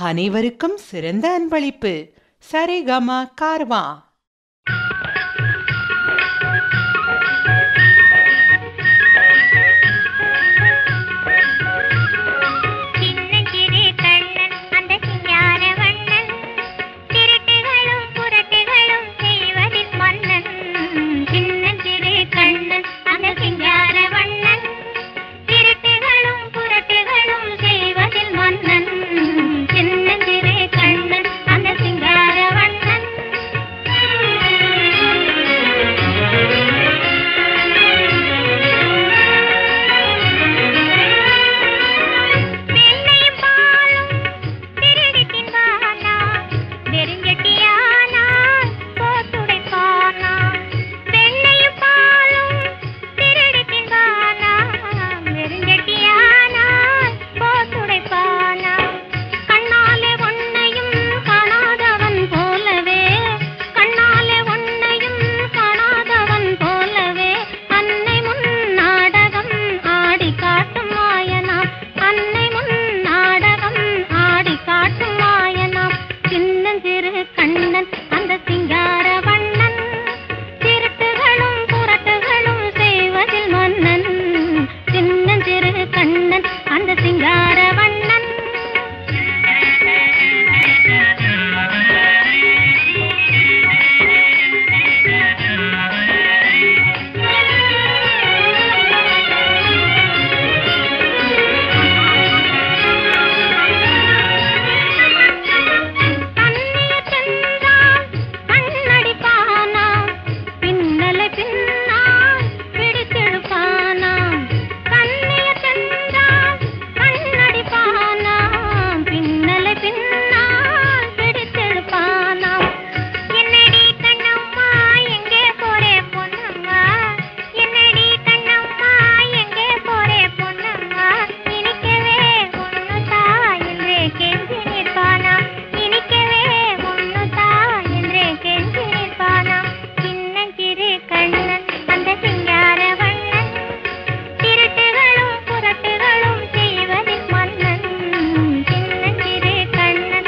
அனைவருக்கும் சிறந்த அன்பளிப்பு சரிகம கார்வா சின்னஞ்சிறு கண்ணன் அந்த சிங்கார வண்ணன் திருட்டுகளும் புரட்டுகளும் செய்வதில் மன்னன் சின்னஞ்சிறு கண்ணன் அந்த சிங்கார வண்ணன் திருட்டுகளும் புரட்டுகளும் செய்வதில் மன்னன் சின்னஞ்சிறு கண்ணன் அந்த சிங்கார வண்ணன் வெண்ணையும் பாலும் திருடி தின்பானா வெறுஞ்சட்டியானா போத்துடைப்பானா வெண்ணையும் பாலும் திருடி தின்பானா வெறுஞ்சட்டியானா போத்துடைப்பானா கண்ணாலே ஒன்னையும் காணாதவன் போலவே கண்ணாலே ஒன்னையும் காணாதவன் போலவே அன்னை முன் நாடகம் ஆடி காட்டும் மாயனாம் அன்னை முன் நாடகம் ஆடி காட்டும் மாயனாம் சின்னஞ்சிறு கண்ணன் அந்த சிங்கார வண்ணன் திருட்டுகளும் புரட்டுகளும் செய்வதில் மன்னன் சின்னஞ்சிறு கண்ணன் அந்த சிங்கார வண்ணன் கண்ணிய சென்றால் கண்ணடிப்பானா பின்னலை பின்னால் பிடித்தெடுப்பானா கண்ணிய சென்றால் கண்ணடிப்பானா பின்னலை பின்னால் பிடித்தெடுப்பானா என்னடி கண்ணம்மா எங்கே போறே பொன்னம்மா என்னடி கண்ணம்மா எங்கே போறே பொன்னம்மா இனிக்கவே ஒன்னு தா என்றே கெஞ்சி நிற்பானா இனிக்கவே ஒன்னு தா என்றே கெஞ்சி நிற்பானா சின்னஞ்சிறு கண்ணன் அந்த சிங்கார வண்ணன் திருட்டுகளும் புரட்டுகளும் செய்வதில் மன்னன் சின்னஞ்சிறு கண்ணன்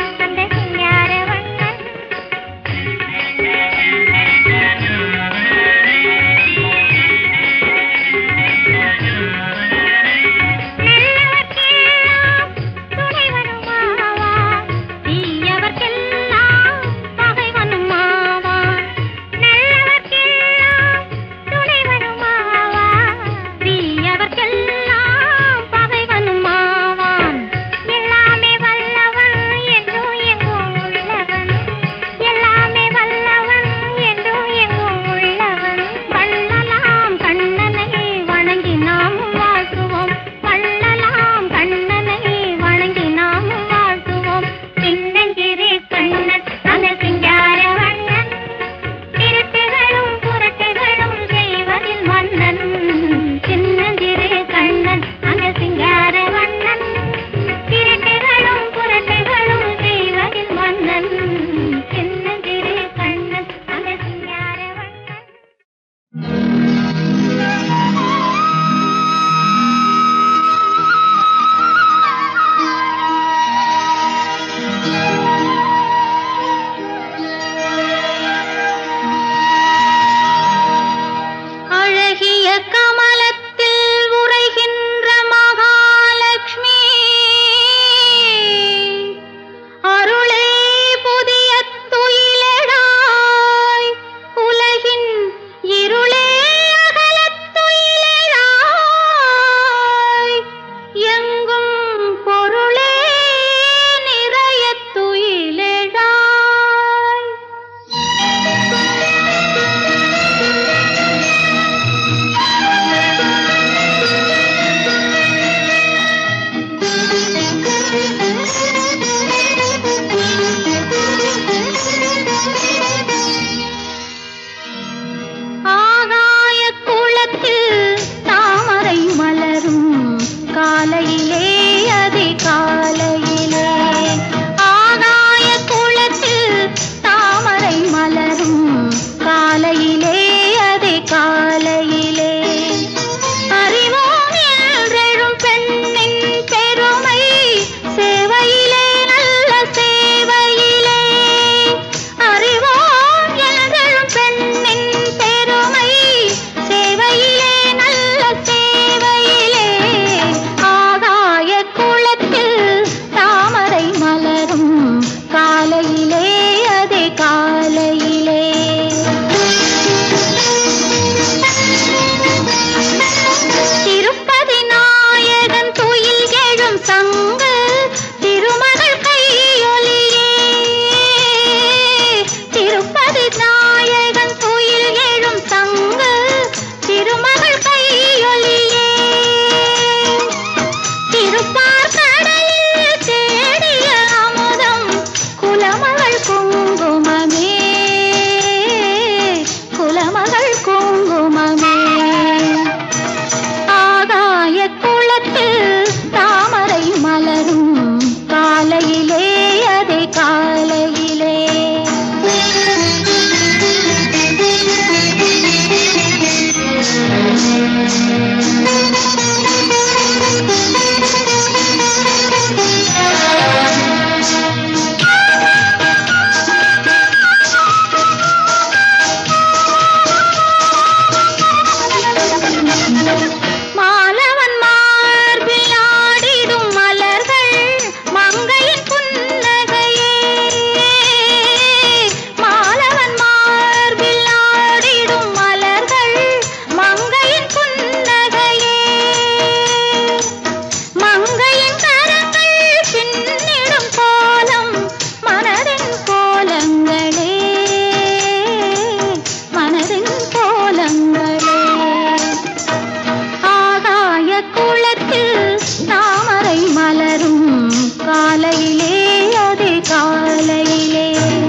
காலையிலே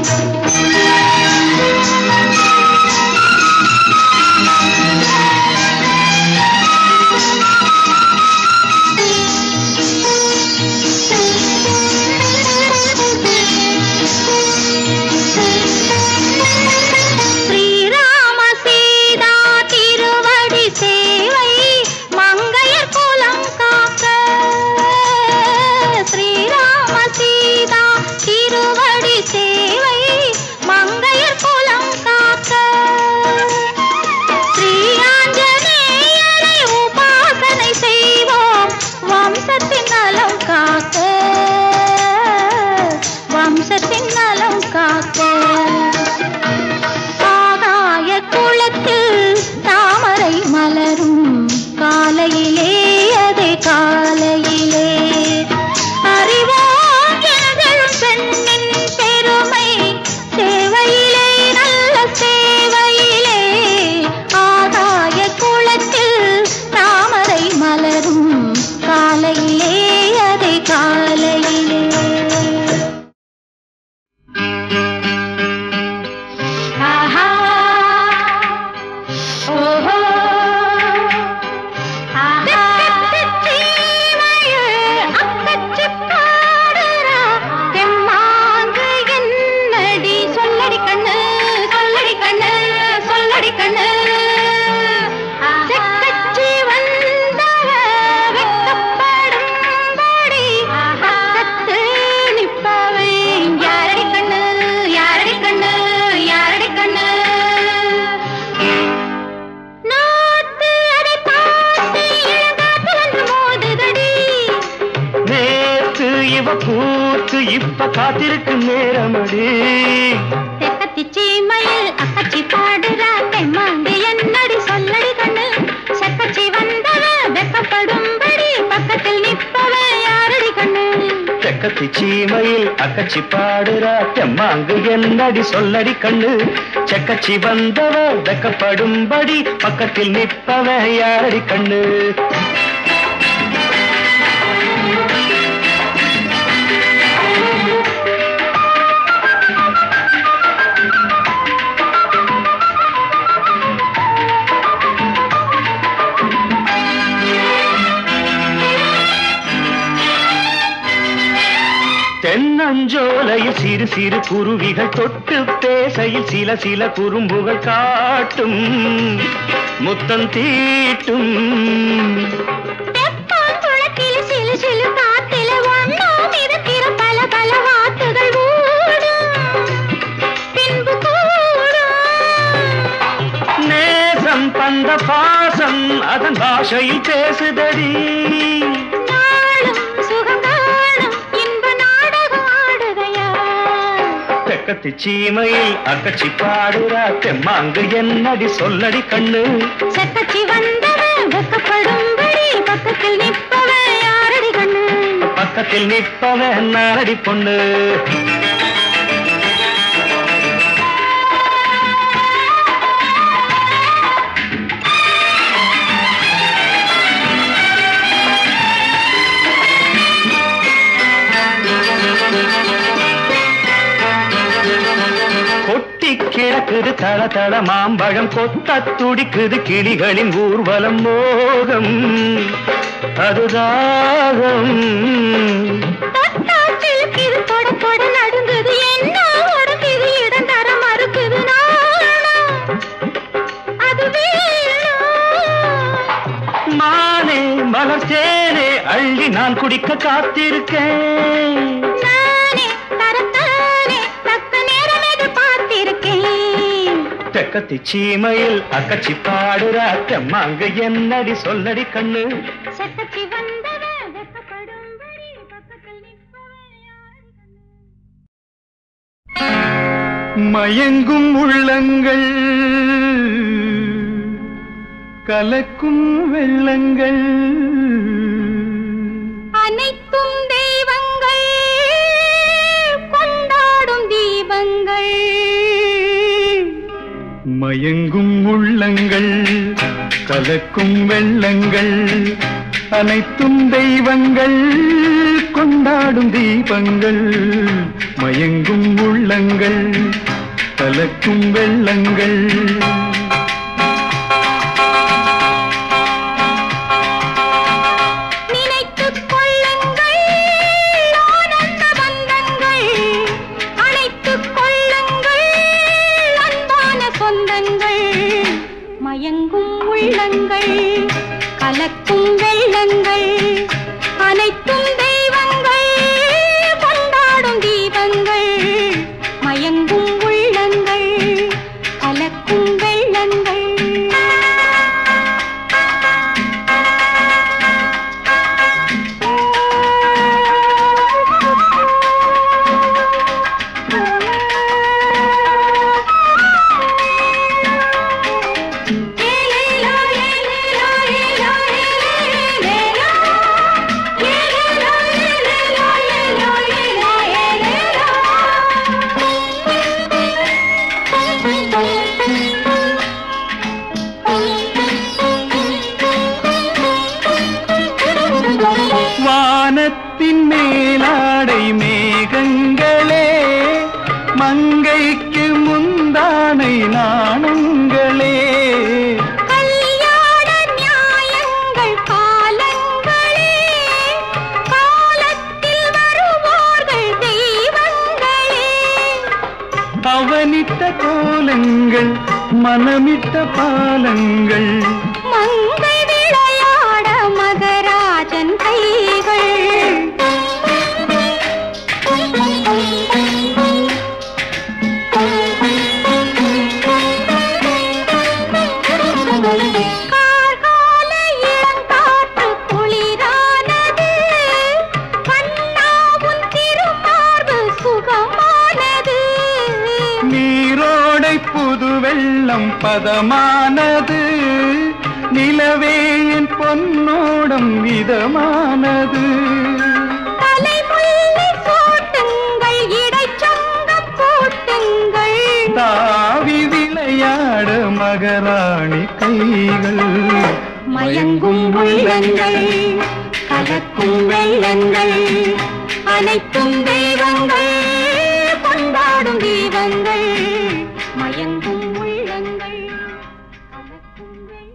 ஸ்ரீராம சீதா திருவடி சேவை மங்கையர் குலம் காக்க ஸ்ரீராம சீதா திருவடி சேவை மங்கையர் குலம் காக்க ஸ்ரீ ஆஞ்சநேயரை உபாசனை செய்வோம் வம்சத்தின் நலம் காக்க வம்சத்தின் நலம் காக்க ஆகாய குளத்தில் தாமரை மலரும் காலையிலே அதே காலையிலே அறிவோம் எழுதழும் பெண்ணின் பெருமை சேவையிலே நல்ல சேவையிலே ஆகாய குளத்தில் தாமரை மலரும் காலையிலே அதே காலையிலே ஆஹா ஓஹோ ஆஹா அக்கச்சி பாடுறா தெம்மாங்கு என்னடி சொல்லடி கண்ணு சொல்லடி கண்ணு சொல்லடி கண்ணு செக்கச்சி வந்தவ வெக்கப்படும்படி பக்கத்து நிப்பவை யாரடி கண்ணு யாரடி கண்ணு யாரடி கண்ணு நாத்து அதை பார்த்து இளங்காத்து வந்து மோதுதடி நேத்து இவ கூத்து இப்ப காத்திருக்கு நேரமடி தெக்கத்தி சீமையில் அக்கச்சி பாடுறா தெம்மாங்கு என்னடி சொல்லடி கண்ணு செக்கச்சி வந்தவ வெக்கப்படும்படி பக்கத்தில் நிற்பவ யாரடி கண்ணு தெக்கத்தி சீமையில் அக்கச்சி பாடுறா தெம்மாங்கு என்னடி சொல்லடி கண்ணு செக்கச்சி வந்தவ வெக்கப்படும்படி பக்கத்தில் நிற்பவ யாரடி கண்ணு தென்னஞ்சோலையில் சிறு சிறு குருவிகள் தொட்டு பேசையில் சில சில குறும்புகள் காட்டும் முத்தம் தீட்டும் தெப்பான் குளத்தில் சிலு சிலு காத்தில ஒண்ணாம் இருக்கிற பல பல வாத்துகள் ஊடும் பின்பு கூடும் நேசம் தந்த பாசம் அதன் பாஷையில் பேசுதடி நாளும் சுகம் காணும் இன்ப நாடகம் ஆடுகையா தெக்கத்தி சீமையில் அக்கச்சி பாடுறா தெம்மாங்கு என்னடி சொல்லடி கண்ணு செக்கச்சி வந்தவ வெக்கப்படும்படி பக்கத்தில் நிற்பவ யாரடி கண்ணு பக்கத்தில் நிற்பவன் நாரடி பொண்ணு கொட்டி கிடக்குது தள தள மாம்பழம் கொத்த துடிக்குது கிளிகளின் ஊர்வலம் மோகம் அதுதாகம் தொட்டாச்சிலுக்கிது தொட தொட நடுங்குது என்ன உடக்குது இடம் தர மறுக்குது நாணம் அது வேணும் மானே மலர் தேனே அள்ளி நான் குடிக்க காத்திருக்கேன் நானே தரத்தானே தக்க நேரம் எது பார்த்திருக்கேன் தெக்கத்தி சீமையில் அக்கச்சி பாடுறா தெம்மாங்க என்னடி சொல்லடி கண்ணு செக்கச்சி வந்தவ வெக்கப்படும்படி பக்கத்தில் நிற்பவ யாரடி கண்ணு மயங்கும் உள்ளங்கள் கலக்கும் வெள்ளங்கள் அனைத்தும் தெய்வங்கள் கொண்டாடும் தீபங்கள் மயங்கும் உள்ளங்கள் கலக்கும் வெள்ளங்கள் அனைத்தும் தெய்வங்கள் கொண்டாடும் தீபங்கள் மயங்கும் உள்ளங்கள் கலக்கும் வெள்ளங்கள் நினைத்துக் கொள்ளுங்கள் ஆனந்த பந்தங்கள் அணைத்துக் கொள்ளுங்கள் அன்பான சொந்தங்கள் மயங்கும் உள்ளங்கள் கலக்கும் வெள்ளங்கள் அனைத்தும் தெய்வங்கள் கொண்டாடும் தீபங்கள் மயங்கும் உள்ளங்கள் கலக்கும் வெள்ளங்கள் வானத்தின் மேலாடை மேகங்களே மங்கைக்கு முந்தானை நாணங்களே கல்யாண நியாயங்கள் காலங்களே காலத்தில் வருவார்கள் தெய்வங்களே அவனிட்ட கோலங்கள் மனமிட்ட பாலங்கள் மங்கை விளையாட மகராஜன் கைகள் கார்கால இளங்காற்று குளிரானது கண்ணாவும் திருமார்பு சுகமானது நீரோடை புது வெள்ளம் பதமானது நிலவேயின் பொன்னோடம் இதமானது தலைமுல்லை சூட்டுங்கள் இடைச்சங்கம் கூட்டுங்கள் தாவி விளையாட மகராணி கைகள் மயங்கும் உள்ளங்கள் கலக்கும் வெள்ளங்கள் அனைத்தும் தெய்வங்கள் கொண்டாடும் தீபங்கள் மயங்கும் உள்ளங்கள் கலக்கும் வெள்ளங்கள்